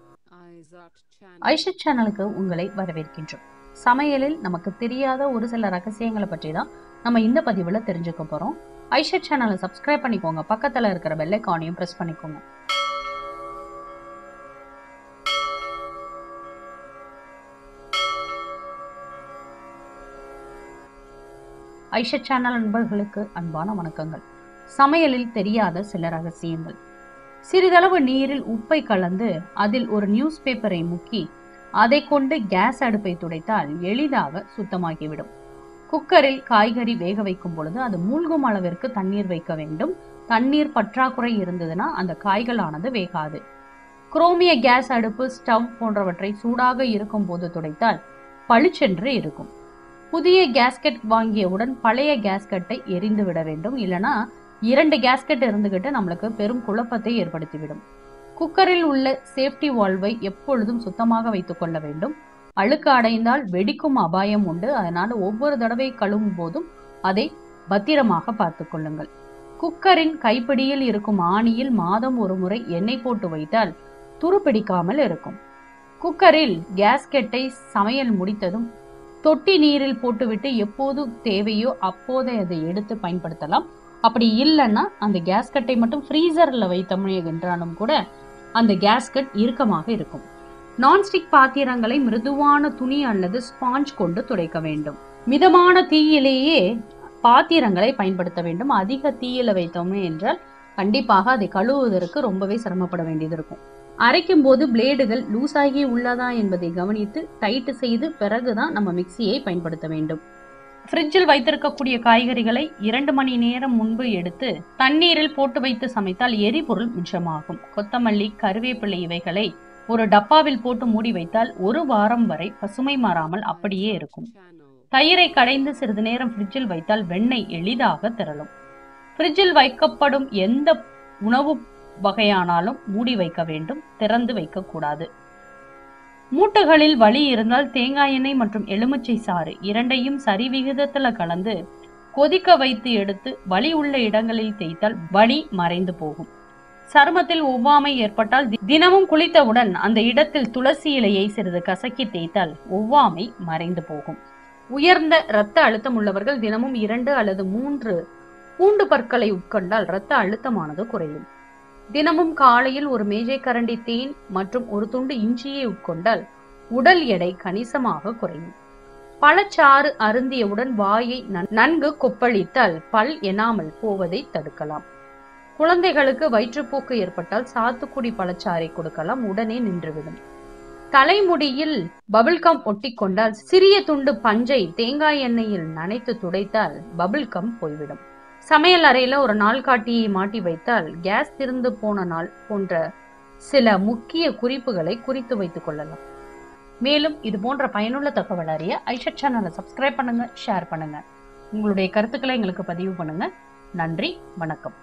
ஐஷத் சேனலுக்கு உங்களை வரவேற்கின்றோம் சமையலில் நமக்கு தெரியாத ஒரு சில ரகசியங்களை பற்றி தான் நம்ம இந்த பதிவுல தெரிஞ்சுக்க போறோம் ஐஷத் சேனலை சப்ஸ்கிரைப் பண்ணிக்கோங்க பக்கத்துல இருக்கிற பெல் ஐக்கானையும் பிரஸ் பண்ணிக்கோங்க ஐஷத் சேனல் நண்பர்களுக்கு அன்பான வணக்கங்கள் சமையலில் தெரியாத சில ரகசியங்கள் சிறிதளவு நீரில் உப்பை கலந்து அதில் ஒரு நியூஸ் பேப்பரை முக்கி அதை கொண்டு கேஸ் அடுப்பை துடைத்தால் எளிதாக சுத்தமாகிவிடும் குக்கரில் காய்கறி வேக வைக்கும் பொழுது அது மூழ்கும் அளவிற்கு தண்ணீர் வைக்க வேண்டும் தண்ணீர் பற்றாக்குறை இருந்ததுன்னா அந்த காய்களானது வேகாது குரோமிய கேஸ் அடுப்பு ஸ்டவ் போன்றவற்றை சூடாக இருக்கும் போது துடைத்தால் பளிச்சென்று இருக்கும் புதிய கேஸ்கெட் வாங்கியவுடன் பழைய கேஸ்கெட்டை எரிந்து விட வேண்டும் இல்லனா இரண்டு கேஸ்கெட் இருந்துகிட்டு நம்மளுக்கு பெரும் குழப்பத்தை ஏற்படுத்திவிடும் குக்கரில் உள்ள சேஃப்டி வால்வை எப்பொழுதும் சுத்தமாக வைத்துக் கொள்ள வேண்டும் அழுக்கு அடைந்தால் வெடிக்கும் அபாயம் உண்டு அதனால ஒவ்வொரு தடவை கழுவும் போதும் அதை பத்திரமாக பார்த்து கொள்ளுங்கள் குக்கரின் கைப்பிடியில் இருக்கும் ஆணியில் மாதம் ஒரு முறை எண்ணெய் போட்டு வைத்தால் துருப்பிடிக்காமல் இருக்கும் குக்கரில் கேஸ்கெட்டை சமையல் முடித்ததும் தொட்டி நீரில் போட்டுவிட்டு எப்போது தேவையோ அப்போதை அதை எடுத்து பயன்படுத்தலாம் அப்படி இல்லைன்னா அந்த கேஸ்கட்டை மட்டும் ஃப்ரீசரில் வைத்தோம் என்றாலும் கூட அந்த கேஸ்கட் இறுக்கமாக இருக்கும் நான்ஸ்டிக் பாத்திரங்களை மிருதுவான துணி அல்லது ஸ்பாஞ்ச் கொண்டு துடைக்க வேண்டும் மிதமான தீயிலேயே பாத்திரங்களை பயன்படுத்த வேண்டும் அதிக தீயில வைத்தோமே என்றால் கண்டிப்பாக அதை கழுவுவதற்கு ரொம்பவே சிரமப்பட வேண்டியது இருக்கும் அரைக்கும் போது பிளேடுகள் லூஸ் ஆகி உள்ளதா என்பதை கவனித்து டைட் செய்து பிறகுதான் நம்ம மிக்சியை பயன்படுத்த வேண்டும் ஃப்ரிட்ஜில் வைத்திருக்கக்கூடிய காய்கறிகளை இரண்டு மணி நேரம் முன்பு எடுத்து தண்ணீரில் போட்டு வைத்து சமைத்தால் எரிபொருள் மிச்சமாகும் கொத்தமல்லி கருவேப்பிலை இவைகளை ஒரு டப்பாவில் போட்டு மூடி வைத்தால் ஒரு வாரம் வரை பசுமை மாறாமல் அப்படியே இருக்கும் தயிரை கடைந்து சிறிது நேரம் ஃப்ரிட்ஜில் வைத்தால் வெண்ணெய் எளிதாக திரளும் ஃப்ரிட்ஜில் வைக்கப்படும் எந்த உணவு வகையானாலும் மூடி வைக்க வேண்டும் திறந்து வைக்கக்கூடாது மூட்டுகளில் வலி இருந்தால் தேங்காய் எண்ணெய் மற்றும் எலுமிச்சை சாறு இரண்டையும் சரிவிகிதத்துல கலந்து கொதிக்க வைத்து எடுத்து வலி உள்ள இடங்களில் தேய்த்தால் வலி மறைந்து போகும் சருமத்தில் ஒவ்வாமை ஏற்பட்டால் தினமும் குளித்தவுடன் அந்த இடத்தில் துளசி இலையை சிறிது கசக்கி தேய்த்தால் ஒவ்வாமை மறைந்து போகும் உயர்ந்த இரத்த அழுத்தம் உள்ளவர்கள் தினமும் இரண்டு அல்லது மூன்று பூண்டு பற்களை உட்கொண்டால் இரத்த அழுத்தமானது குறையும் தினமும் காலையில் ஒரு மேஜை கரண்டி தேன் மற்றும் ஒரு துண்டு இஞ்சியை உட்கொண்டால் உடல் எடை கணிசமாக குறையும் பழச்சாறு அருந்தியவுடன் வாயை நன்கு கொப்பளித்தால் பல் எனாமல் போவதை தடுக்கலாம் குழந்தைகளுக்கு வயிற்றுப்போக்கு ஏற்பட்டால் சாத்துக்குடி பழச்சாறை கொடுக்கலாம் உடனே நின்றுவிடும் தலைமுடியில் பபிள்கம் ஒட்டிக்கொண்டால் சிறிய துண்டு பஞ்சை தேங்காய் எண்ணெயில் நனைத்து துடைத்தால் பபிள்கம் போய்விடும் சமையல் அறையில ஒரு நாள்காட்டியை மாட்டி வைத்தால் கேஸ் திறந்து போன நாள் போன்ற சில முக்கிய குறிப்புகளை குறித்து வைத்துக் கொள்ளலாம் மேலும் இது போன்ற பயனுள்ள தகவல் அறிய ஐஷட் சேனலை சப்ஸ்கிரைப் பண்ணுங்க ஷேர் பண்ணுங்க உங்களுடைய கருத்துக்களை எங்களுக்கு பதிவு பண்ணுங்க நன்றி வணக்கம்